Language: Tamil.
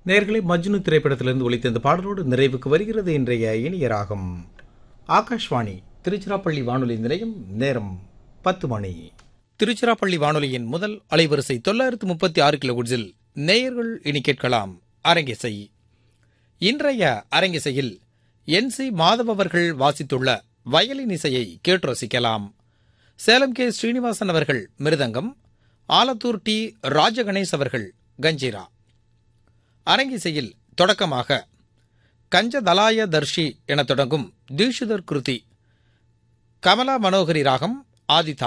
நேர்களை மஜ்னு திரைப்படத்திலிருந்து ஒலித்த இந்த பாடலோடு நிறைவுக்கு வருகிறது இன்றைய இனிய ராகம் ஆகாஷ்வாணி திருச்சிராப்பள்ளி வானொலி நிலையம் நேரம் பத்து மணி திருச்சிராப்பள்ளி வானொலியின் முதல் அலைவரிசை தொள்ளாயிரத்து முப்பத்தி ஆறு கிலோகுட்ஸில் நேயர்கள் இனி கேட்கலாம் அரங்கிசை இன்றைய அரங்கிசையில் என் சி மாதவ் அவர்கள் வாசித்துள்ள வயலின் இசையை கேட்டு ரசிக்கலாம் சேலம் கே ஸ்ரீனிவாசன் அவர்கள் மிருதங்கம் ஆலத்தூர் டி ராஜகணேஷ் அவர்கள் கஞ்சிரா அரங்கிசையில் தொடக்கமாக கஞ்சதலாய தர்ஷி என தொடங்கும் தீஷிதர் கிருதி கமலா மனோகரி ராகம் ஆதிதா